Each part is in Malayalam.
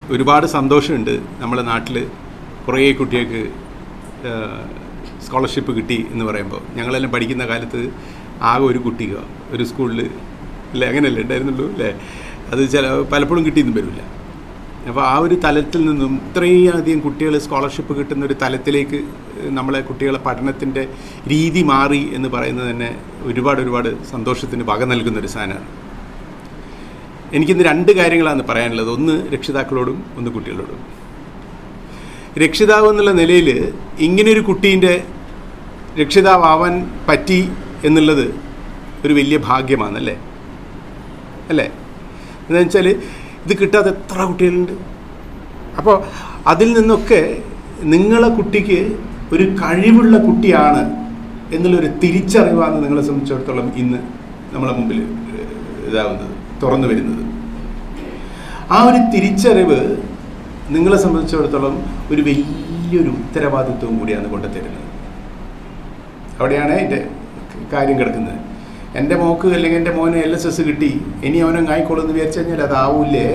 ഒരുപാട് സന്തോഷമുണ്ട് നമ്മുടെ നാട്ടിൽ കുറേ കുട്ടികൾക്ക് സ്കോളർഷിപ്പ് കിട്ടി എന്ന് പറയുമ്പോൾ ഞങ്ങളെല്ലാം പഠിക്കുന്ന കാലത്ത് ആകെ ഒരു കുട്ടിക ഒരു സ്കൂളിൽ അല്ലേ അങ്ങനെയല്ലേ ഉണ്ടായിരുന്നുള്ളൂ അല്ലേ അത് ചില പലപ്പോഴും കിട്ടിയെന്നും വരില്ല അപ്പോൾ ആ ഒരു തലത്തിൽ നിന്നും ഇത്രയും അധികം കുട്ടികൾ സ്കോളർഷിപ്പ് കിട്ടുന്ന ഒരു തലത്തിലേക്ക് നമ്മളെ കുട്ടികളെ പഠനത്തിൻ്റെ രീതി മാറി എന്ന് പറയുന്നത് തന്നെ ഒരുപാട് ഒരുപാട് സന്തോഷത്തിന് വക നൽകുന്ന ഒരു സാധനമാണ് എനിക്കിന്ന് രണ്ട് കാര്യങ്ങളാണ് പറയാനുള്ളത് ഒന്ന് രക്ഷിതാക്കളോടും ഒന്ന് കുട്ടികളോടും രക്ഷിതാവ് എന്നുള്ള നിലയിൽ ഇങ്ങനൊരു കുട്ടീൻ്റെ രക്ഷിതാവാൻ പറ്റി എന്നുള്ളത് ഒരു വലിയ ഭാഗ്യമാണല്ലേ അല്ലേ എന്താ വെച്ചാൽ ഇത് കിട്ടാതെ എത്ര കുട്ടികളുണ്ട് അപ്പോൾ അതിൽ നിന്നൊക്കെ നിങ്ങളെ കുട്ടിക്ക് ഒരു കഴിവുള്ള കുട്ടിയാണ് എന്നുള്ളൊരു തിരിച്ചറിവാണ് നിങ്ങളെ സംബന്ധിച്ചിടത്തോളം ഇന്ന് നമ്മളെ മുമ്പിൽ ഇതാവുന്നത് തുറന്നു വരുന്നത് ആ ഒരു തിരിച്ചറിവ് നിങ്ങളെ സംബന്ധിച്ചിടത്തോളം ഒരു വലിയൊരു ഉത്തരവാദിത്വം കൂടിയാണ് കൊണ്ടുതരുന്നത് അവിടെയാണ് എൻ്റെ കാര്യം കിടക്കുന്നത് എൻ്റെ മോക്ക് അല്ലെങ്കിൽ എൻ്റെ മോന് എൽ എസ് എസ് കിട്ടി ഇനി അവനും ആയിക്കോളെന്ന് വിചാരിച്ചു കഴിഞ്ഞാൽ അതാവൂലേ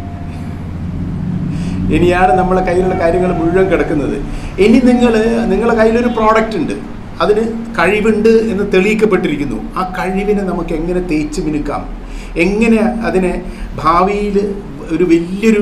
ഇനിയാണ് നമ്മളെ കയ്യിലുള്ള കാര്യങ്ങൾ മുഴുവൻ കിടക്കുന്നത് ഇനി നിങ്ങൾ നിങ്ങളെ കയ്യിലൊരു പ്രോഡക്റ്റ് ഉണ്ട് അതിന് കഴിവുണ്ട് എന്ന് തെളിയിക്കപ്പെട്ടിരിക്കുന്നു ആ കഴിവിനെ നമുക്ക് എങ്ങനെ തേച്ച് മിനുക്കാം എങ്ങനെ അതിനെ ഭാവിയിൽ ഒരു വലിയൊരു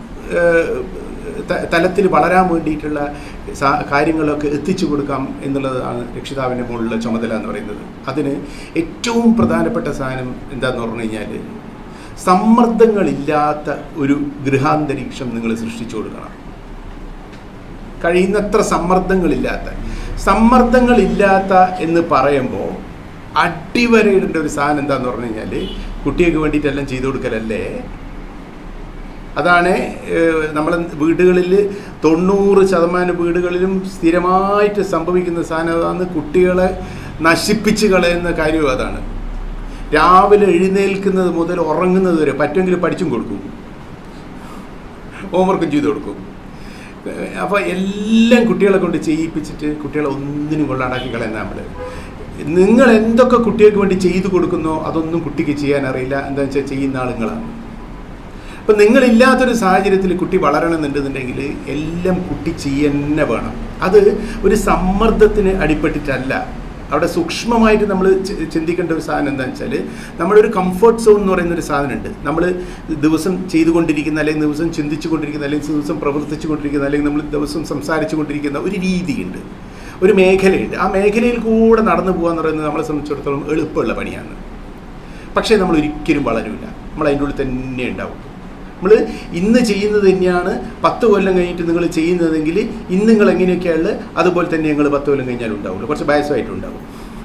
തലത്തിൽ വളരാൻ വേണ്ടിയിട്ടുള്ള കാര്യങ്ങളൊക്കെ എത്തിച്ചു കൊടുക്കാം എന്നുള്ളതാണ് രക്ഷിതാവിൻ്റെ മുകളിലുള്ള ചുമതല എന്ന് പറയുന്നത് അതിന് ഏറ്റവും പ്രധാനപ്പെട്ട സാധനം എന്താന്ന് പറഞ്ഞു കഴിഞ്ഞാൽ സമ്മർദ്ദങ്ങളില്ലാത്ത ഒരു ഗൃഹാന്തരീക്ഷം നിങ്ങൾ സൃഷ്ടിച്ചു കൊടുക്കണം കഴിയുന്നത്ര സമ്മർദ്ദങ്ങളില്ലാത്ത സമ്മർദ്ദങ്ങളില്ലാത്ത എന്ന് പറയുമ്പോൾ അടിവരയിടേണ്ട ഒരു സാധനം എന്താന്ന് പറഞ്ഞു കഴിഞ്ഞാൽ കുട്ടികൾക്ക് വേണ്ടിയിട്ടെല്ലാം ചെയ്തു കൊടുക്കലല്ലേ അതാണ് നമ്മളെ വീടുകളിൽ തൊണ്ണൂറ് ശതമാനം വീടുകളിലും സ്ഥിരമായിട്ട് സംഭവിക്കുന്ന സാധനം അതാണ് കുട്ടികളെ നശിപ്പിച്ച് കളയുന്ന കാര്യവും അതാണ് രാവിലെ എഴുന്നേൽക്കുന്നത് മുതൽ ഉറങ്ങുന്നത് വരെ പറ്റുമെങ്കിൽ പഠിച്ചും കൊടുക്കും ഹോംവർക്കും ചെയ്തു കൊടുക്കും അപ്പോൾ എല്ലാം കുട്ടികളെ കൊണ്ട് ചെയ്യിപ്പിച്ചിട്ട് കുട്ടികളെ ഒന്നിനും കൊള്ളാണ്ടാക്കി കളയുന്ന നമ്മൾ നിങ്ങൾ എന്തൊക്കെ കുട്ടികൾക്ക് വേണ്ടി ചെയ്തു കൊടുക്കുന്നോ അതൊന്നും കുട്ടിക്ക് ചെയ്യാൻ അറിയില്ല എന്താ വെച്ചാൽ ചെയ്യുന്ന ആളുകളാണ് അപ്പം നിങ്ങളില്ലാത്തൊരു സാഹചര്യത്തിൽ കുട്ടി വളരണമെന്നുണ്ടെന്നുണ്ടെങ്കിൽ എല്ലാം കുട്ടി ചെയ്യുന്നെ വേണം അത് ഒരു സമ്മർദ്ദത്തിന് അടിപ്പെട്ടിട്ടല്ല അവിടെ സൂക്ഷ്മമായിട്ട് നമ്മൾ ചിന്തിക്കേണ്ട ഒരു സാധനം എന്താണെന്ന് വെച്ചാൽ നമ്മുടെ ഒരു കംഫർട്ട് സോൺ എന്ന് പറയുന്ന ഒരു സാധനമുണ്ട് നമ്മൾ ദിവസം ചെയ്തുകൊണ്ടിരിക്കുന്ന അല്ലെങ്കിൽ ദിവസം ചിന്തിച്ചു കൊണ്ടിരിക്കുന്ന അല്ലെങ്കിൽ ദിവസം പ്രവർത്തിച്ചു കൊണ്ടിരിക്കുന്ന അല്ലെങ്കിൽ നമ്മൾ ദിവസം സംസാരിച്ചു കൊണ്ടിരിക്കുന്ന ഒരു രീതിയുണ്ട് ഒരു മേഖലയുണ്ട് ആ മേഖലയിൽ കൂടെ നടന്നു പോകുക എന്ന് പറയുന്നത് നമ്മളെ സംബന്ധിച്ചിടത്തോളം എളുപ്പമുള്ള പണിയാണ് പക്ഷേ നമ്മൾ ഒരിക്കലും വളരില്ല നമ്മൾ അതിൻ്റെ ഉള്ളിൽ തന്നെ ഉണ്ടാവും നമ്മൾ ഇന്ന് ചെയ്യുന്നത് തന്നെയാണ് പത്ത് കൊല്ലം കഴിഞ്ഞിട്ട് നിങ്ങൾ ചെയ്യുന്നതെങ്കിൽ ഇന്ന് നിങ്ങൾ എങ്ങനെയൊക്കെയാണ് അതുപോലെ തന്നെ ഞങ്ങൾ പത്ത് കൊല്ലം കഴിഞ്ഞാൽ ഉണ്ടാവുള്ളൂ കുറച്ച് ബയസമായിട്ടുണ്ടാവും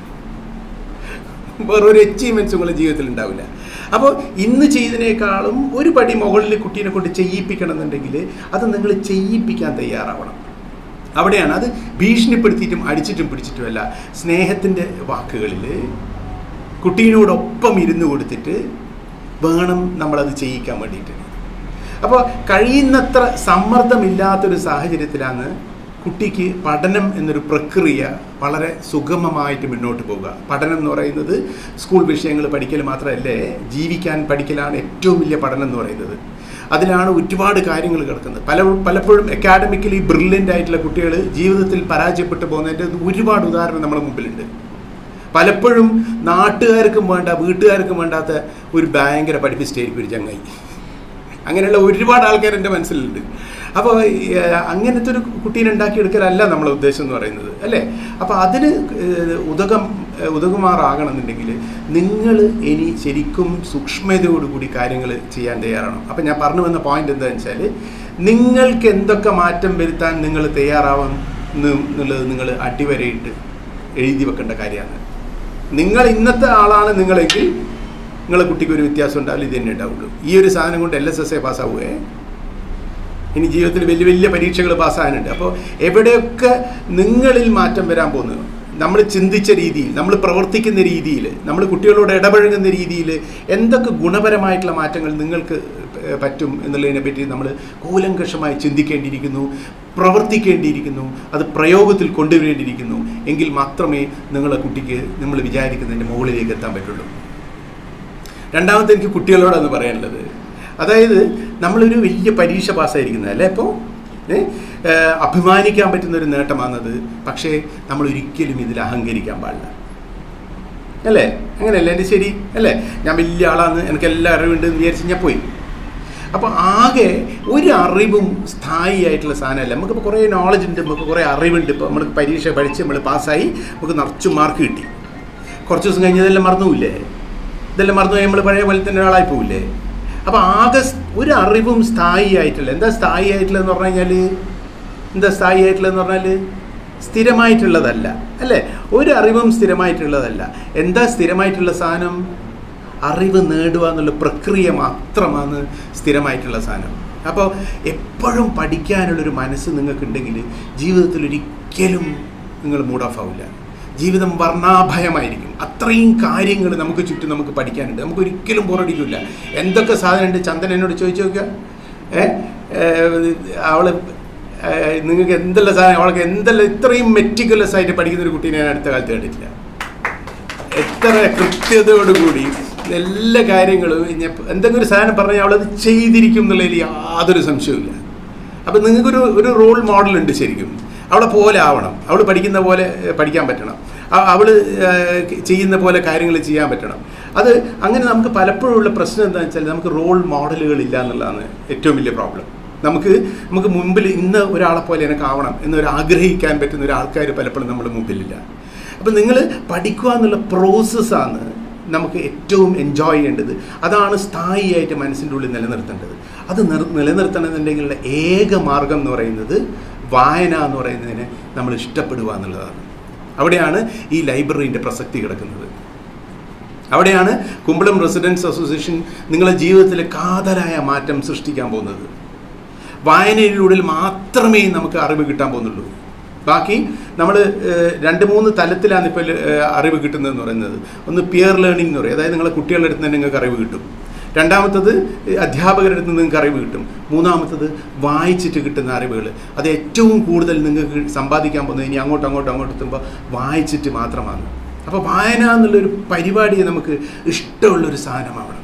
വേറൊരു അച്ചീവ്മെൻറ്റ്സ് നിങ്ങളുടെ ജീവിതത്തിൽ ഉണ്ടാവില്ല അപ്പോൾ ഇന്ന് ചെയ്തതിനേക്കാളും ഒരു പടി മുകളിൽ കുട്ടീനെ കൊണ്ട് ചെയ്യിപ്പിക്കണം എന്നുണ്ടെങ്കിൽ അത് നിങ്ങൾ ചെയ്യിപ്പിക്കാൻ തയ്യാറാവണം അവിടെയാണ് അത് ഭീഷണിപ്പെടുത്തിയിട്ടും അടിച്ചിട്ടും പിടിച്ചിട്ടുമല്ല സ്നേഹത്തിൻ്റെ വാക്കുകളിൽ കുട്ടീനോടൊപ്പം ഇരുന്ന് കൊടുത്തിട്ട് വേണം നമ്മളത് ചെയ്യിക്കാൻ വേണ്ടിയിട്ട് അപ്പോൾ കഴിയുന്നത്ര സമ്മർദ്ദമില്ലാത്തൊരു സാഹചര്യത്തിലാണ് കുട്ടിക്ക് പഠനം എന്നൊരു പ്രക്രിയ വളരെ സുഗമമായിട്ട് മുന്നോട്ട് പോകുക പഠനം എന്ന് പറയുന്നത് സ്കൂൾ വിഷയങ്ങൾ പഠിക്കൽ മാത്രമല്ലേ ജീവിക്കാൻ പഠിക്കലാണ് ഏറ്റവും വലിയ പഠനം എന്ന് പറയുന്നത് അതിലാണ് ഒരുപാട് കാര്യങ്ങൾ കിടക്കുന്നത് പല പലപ്പോഴും അക്കാഡമിക്കലി ബ്രില്യൻ്റ് ആയിട്ടുള്ള കുട്ടികൾ ജീവിതത്തിൽ പരാജയപ്പെട്ടു പോകുന്നതിൻ്റെ ഒരുപാട് ഉദാഹരണം നമ്മുടെ മുമ്പിലുണ്ട് പലപ്പോഴും നാട്ടുകാർക്കും വേണ്ട വീട്ടുകാർക്കും വേണ്ടാത്ത ഒരു ഭയങ്കര പഠിപ്പിച്ചിട്ടായിരിക്കും ഒരു ചങ്ങായി അങ്ങനെയുള്ള ഒരുപാട് ആൾക്കാർ എൻ്റെ മനസ്സിലുണ്ട് അപ്പോൾ അങ്ങനത്തെ ഒരു കുട്ടീനെ ഉണ്ടാക്കിയെടുക്കലല്ല നമ്മളെ ഉദ്ദേശം എന്ന് പറയുന്നത് അല്ലേ അപ്പോൾ അതിന് ഉദകം ഉദകുമാറാകണമെന്നുണ്ടെങ്കിൽ നിങ്ങൾ ഇനി ശരിക്കും സൂക്ഷ്മതയോടുകൂടി കാര്യങ്ങൾ ചെയ്യാൻ തയ്യാറാണ് അപ്പം ഞാൻ പറഞ്ഞു വന്ന പോയിന്റ് എന്താണെന്ന് വെച്ചാൽ നിങ്ങൾക്ക് എന്തൊക്കെ മാറ്റം വരുത്താൻ നിങ്ങൾ തയ്യാറാവും എന്നുള്ളത് നിങ്ങൾ അടിവരയിട്ട് എഴുതി വെക്കേണ്ട കാര്യമാണ് നിങ്ങൾ ഇന്നത്തെ ആളാണ് നിങ്ങളെങ്കിൽ നിങ്ങളെ കുട്ടിക്ക് ഒരു വ്യത്യാസം ഉണ്ടാവില്ല ഇത് തന്നെ ഉണ്ടാവുള്ളൂ ഈ ഒരു സാധനം കൊണ്ട് എൽ എസ് എസ് എ പാസ്സാവുകയെ ഇനി ജീവിതത്തിൽ വലിയ വലിയ പരീക്ഷകൾ പാസ്സാകാനുണ്ട് അപ്പോൾ എവിടെയൊക്കെ നിങ്ങളിൽ മാറ്റം വരാൻ പോകുന്നത് നമ്മൾ ചിന്തിച്ച രീതിയിൽ നമ്മൾ പ്രവർത്തിക്കുന്ന രീതിയിൽ നമ്മൾ കുട്ടികളോട് ഇടപഴകുന്ന രീതിയിൽ എന്തൊക്കെ ഗുണപരമായിട്ടുള്ള മാറ്റങ്ങൾ നിങ്ങൾക്ക് പറ്റും എന്നുള്ളതിനെ പറ്റി നമ്മൾ കൂലങ്കഷമായി ചിന്തിക്കേണ്ടിയിരിക്കുന്നു പ്രവർത്തിക്കേണ്ടിയിരിക്കുന്നു അത് പ്രയോഗത്തിൽ കൊണ്ടുവരേണ്ടിയിരിക്കുന്നു എങ്കിൽ മാത്രമേ നിങ്ങളെ കുട്ടിക്ക് നമ്മൾ വിചാരിക്കുന്നതിൻ്റെ മുകളിലേക്ക് എത്താൻ പറ്റുള്ളൂ രണ്ടാമത്തെ എനിക്ക് കുട്ടികളോടാണ് പറയാനുള്ളത് അതായത് നമ്മളൊരു വലിയ പരീക്ഷ പാസ്സായിരിക്കുന്നത് അല്ലേ ഇപ്പോൾ ഏ? ഏഹ് അഭിമാനിക്കാൻ പറ്റുന്ന ഒരു നേട്ടമാണത് പക്ഷേ നമ്മൾ ഒരിക്കലും ഇതിൽ അഹങ്കരിക്കാൻ പാടില്ല അല്ലേ അങ്ങനെയല്ലേ എൻ്റെ ശരി അല്ലേ ഞാൻ വലിയ ആളാന്ന് എനിക്ക് എല്ലാ അറിവുണ്ട് എന്ന് വിചാരിച്ച് ഞാൻ പോയി അപ്പോൾ ആകെ ഒരു അറിവും സ്ഥായിയായിട്ടുള്ള സാധനമല്ല നമുക്കിപ്പോൾ കുറേ നോളജ് ഉണ്ട് നമുക്ക് കുറേ അറിവുണ്ട് ഇപ്പോൾ നമ്മൾ പരീക്ഷ പഠിച്ച് നമ്മൾ പാസ്സായി നമുക്ക് നിറച്ചു മാർക്ക് കിട്ടി കുറച്ച് ദിവസം കഴിഞ്ഞ് ഇതെല്ലാം മറന്നുമില്ലേ ഇതെല്ലാം മറന്നു പോയി നമ്മൾ പഴയ പോലെ തന്നെ ഒരാളായി പോവില്ലേ അപ്പോൾ ആകെ സ് ഒരു അറിവും സ്ഥായിയായിട്ടില്ല എന്താ സ്ഥായിയായിട്ടുള്ളതെന്ന് പറഞ്ഞു കഴിഞ്ഞാൽ എന്താ സ്ഥായിയായിട്ടുള്ളതെന്ന് പറഞ്ഞാൽ സ്ഥിരമായിട്ടുള്ളതല്ല അല്ലേ ഒരു അറിവും സ്ഥിരമായിട്ടുള്ളതല്ല എന്താ സ്ഥിരമായിട്ടുള്ള സാധനം അറിവ് നേടുക എന്നുള്ള പ്രക്രിയ മാത്രമാണ് സ്ഥിരമായിട്ടുള്ള സാധനം അപ്പോൾ എപ്പോഴും പഠിക്കാനുള്ളൊരു മനസ്സ് നിങ്ങൾക്കുണ്ടെങ്കിൽ ജീവിതത്തിൽ ഒരിക്കലും നിങ്ങൾ മൂഡ് ഓഫ് ആവില്ല ജീവിതം വർണ്ണാഭയമായിരിക്കും അത്രയും കാര്യങ്ങൾ നമുക്ക് ചുറ്റും നമുക്ക് പഠിക്കാനുണ്ട് നമുക്ക് ഒരിക്കലും ബോറടിക്കില്ല എന്തൊക്കെ സാധനം ഉണ്ട് ചന്ദൻ എന്നോട് ചോദിച്ചു നോക്കുക ഏ അവൾ നിങ്ങൾക്ക് എന്തെല്ലാം സാധനം അവൾക്ക് എന്തെല്ലാം ഇത്രയും മെറ്റിക്കുലസ് ആയിട്ട് പഠിക്കുന്ന ഒരു കുട്ടീനെ ഞാൻ അടുത്ത കാലത്ത് കണ്ടിട്ടില്ല എത്ര കൃത്യതയോടുകൂടി എല്ലാ കാര്യങ്ങളും ഇനി എന്തെങ്കിലും ഒരു സാധനം പറഞ്ഞാൽ അവളത് ചെയ്തിരിക്കും എന്നുള്ളതിൽ യാതൊരു സംശയവുമില്ല അപ്പം നിങ്ങൾക്കൊരു ഒരു റോൾ മോഡൽ ഉണ്ട് ശരിക്കും അവളെ പോലെ ആവണം അവൾ പഠിക്കുന്ന പോലെ ഏഹ്, പഠിക്കാൻ പറ്റണം അവൾ ചെയ്യുന്ന പോലെ കാര്യങ്ങൾ ചെയ്യാൻ പറ്റണം അത് അങ്ങനെ നമുക്ക് പലപ്പോഴും ഉള്ള പ്രശ്നം എന്താണെന്ന് വെച്ചാൽ നമുക്ക് റോൾ മോഡലുകൾ ഇല്ല എന്നുള്ളതാണ് ഏറ്റവും വലിയ പ്രോബ്ലം നമുക്ക് നമുക്ക് മുമ്പിൽ ഇന്ന് ഒരാളെ പോലെ എനിക്ക് ആവണം എന്നൊരു ആഗ്രഹിക്കാൻ പറ്റുന്ന ഒരു ആൾക്കാർ പലപ്പോഴും നമ്മുടെ മുമ്പിലില്ല അപ്പം നിങ്ങൾ പഠിക്കുക എന്നുള്ള പ്രോസസ്സാണ് നമുക്ക് ഏറ്റവും എൻജോയ് ചെയ്യേണ്ടത് അതാണ് സ്ഥായിയായിട്ട് മനസ്സിൻ്റെ ഉള്ളിൽ നിലനിർത്തേണ്ടത് അത് നിർ നിലനിർത്തണമെന്നുണ്ടെങ്കിലുള്ള ഏക മാർഗം എന്ന് പറയുന്നത് വായന എന്ന് പറയുന്നതിനെ നമ്മൾ ഇഷ്ടപ്പെടുക എന്നുള്ളതാണ് അവിടെയാണ് ഈ ലൈബ്രറീൻ്റെ പ്രസക്തി കിടക്കുന്നത് അവിടെയാണ് കുമ്പളം റെസിഡൻസ് അസോസിയേഷൻ നിങ്ങളുടെ ജീവിതത്തിൽ കാതലായ മാറ്റം സൃഷ്ടിക്കാൻ പോകുന്നത് വായനയിലൂടെ മാത്രമേ നമുക്ക് അറിവ് കിട്ടാൻ പോകുന്നുള്ളൂ ബാക്കി നമ്മൾ രണ്ട് മൂന്ന് തലത്തിലാണ് ഇപ്പോൾ അറിവ് കിട്ടുന്നതെന്ന് പറയുന്നത് ഒന്ന് പിയർ ലേണിംഗ് എന്ന് പറയും അതായത് നിങ്ങളെ കുട്ടികളുടെ അടുത്ത് തന്നെ നിങ്ങൾക്ക് അറിവ് കിട്ടും രണ്ടാമത്തത് അധ്യാപകരുടെ അടുത്ത് നിങ്ങൾക്ക് അറിവ് കിട്ടും മൂന്നാമത്തത് വായിച്ചിട്ട് കിട്ടുന്ന അറിവുകൾ അത് ഏറ്റവും കൂടുതൽ നിങ്ങൾക്ക് സമ്പാദിക്കാൻ പോകുന്നത് ഇനി അങ്ങോട്ടും അങ്ങോട്ടും അങ്ങോട്ടും എത്തുമ്പോൾ വായിച്ചിട്ട് മാത്രമാണ് അപ്പോൾ വായന എന്നുള്ളൊരു പരിപാടിയെ നമുക്ക് ഇഷ്ടമുള്ളൊരു സാധനമാവണം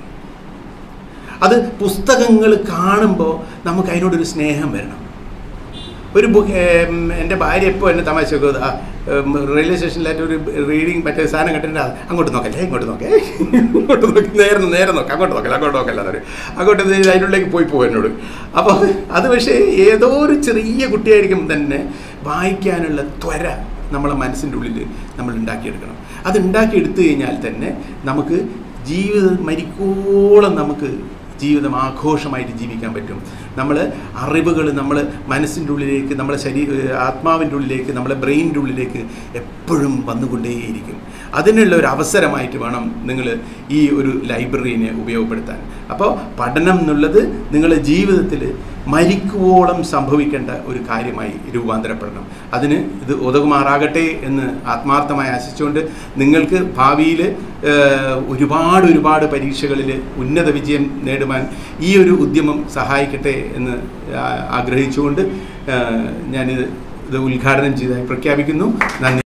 അത് പുസ്തകങ്ങൾ കാണുമ്പോൾ നമുക്ക് അതിനോടൊരു സ്നേഹം വരണം ഒരു ബുക്ക് എൻ്റെ ഭാര്യ എപ്പോൾ എന്നെ തമാശ വെക്കും ആ റെയിൽവേ സ്റ്റേഷനിലായിട്ട് ഒരു റീഡിങ് മറ്റേ സാധനം കണ്ടിട്ട് അങ്ങോട്ട് നോക്കല്ലേ ഇങ്ങോട്ട് നോക്കേ ഇങ്ങോട്ട് നോക്കി നേരെ നേരെ നോക്കാം അങ്ങോട്ട് നോക്കല്ല അങ്ങോട്ട് നോക്കല്ല എന്നൊരു അങ്ങോട്ട് ഇത് അതിനുള്ളിലേക്ക് പോയി പോകും എന്നോട് അപ്പോൾ അത് പക്ഷേ ഏതോ ഒരു ചെറിയ കുട്ടിയായിരിക്കും തന്നെ വായിക്കാനുള്ള ത്വര നമ്മളെ മനസ്സിൻ്റെ ഉള്ളിൽ നമ്മൾ ഉണ്ടാക്കിയെടുക്കണം അത് ഉണ്ടാക്കിയെടുത്തു കഴിഞ്ഞാൽ തന്നെ നമുക്ക് ജീവിതം മരിക്കോളം നമുക്ക് ജീവിതം ആഘോഷമായിട്ട് ജീവിക്കാൻ പറ്റും നമ്മൾ അറിവുകൾ നമ്മൾ മനസ്സിൻ്റെ ഉള്ളിലേക്ക് നമ്മളെ ശരീര ആത്മാവിൻ്റെ ഉള്ളിലേക്ക് നമ്മളെ ബ്രെയിനിൻ്റെ ഉള്ളിലേക്ക് എപ്പോഴും വന്നുകൊണ്ടേയിരിക്കും അതിനുള്ള ഒരു അവസരമായിട്ട് വേണം നിങ്ങൾ ഈ ഒരു ലൈബ്രറീനെ ഉപയോഗപ്പെടുത്താൻ അപ്പോൾ പഠനം എന്നുള്ളത് നിങ്ങളുടെ ജീവിതത്തിൽ മരിക്കുവോളം സംഭവിക്കേണ്ട ഒരു കാര്യമായി രൂപാന്തരപ്പെടണം അതിന് ഇത് ഉതകുമാറാകട്ടെ എന്ന് ആത്മാർത്ഥമായി ആശിച്ചുകൊണ്ട് നിങ്ങൾക്ക് ഭാവിയിൽ ഒരുപാട് ഒരുപാട് പരീക്ഷകളിൽ ഉന്നത വിജയം നേടുവാൻ ഈ ഒരു ഉദ്യമം സഹായിക്കട്ടെ എന്ന് ആഗ്രഹിച്ചുകൊണ്ട് ഞാനിത് ഇത് ഉദ്ഘാടനം ചെയ്തതായി പ്രഖ്യാപിക്കുന്നു നന്ദി